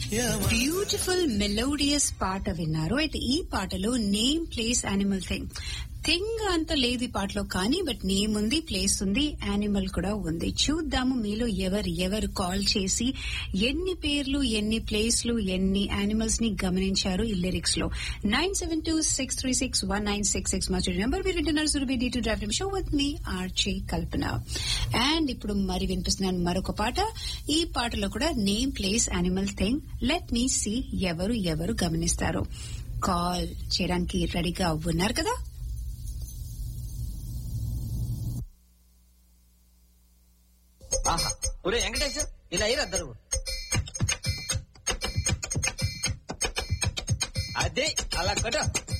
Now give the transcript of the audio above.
beautiful melodious పాట విన్నారు అయితే ఈ పాటలో name place animal thing thing అంత లేదు ఈ పాటలో కానీ బట్ నేమ్ ఉంది ప్లేస్ ఉంది యానిమల్ కూడా ఉంది చూద్దాము మీలో ఎవరు ఎవరు కాల్ చేసి ఎన్ని పేర్లు ఎన్ని ప్లేస్లు ఎన్ని యానిమల్స్ ని గమనించారు ఈ లిరిక్స్ లో nine seven two six three six one nine six six మా నెంబర్ మీరు వింటున్నారు Surabhi D to drive show with me RJ Kalpana and ఇప్పుడు మరి వినిపిస్తున్నాను మరొక పాట ఈ పాటలో కూడా name place animal thing let me see ఎవరు ఎవరు గమనిస్తారు కాల్ చేయడానికి రెడీగా ఉన్నారు కదా ఆహా ఒరే వెంకటేష్ ఇలా అయ్యి అద్దరు అదే అలా కొట్టు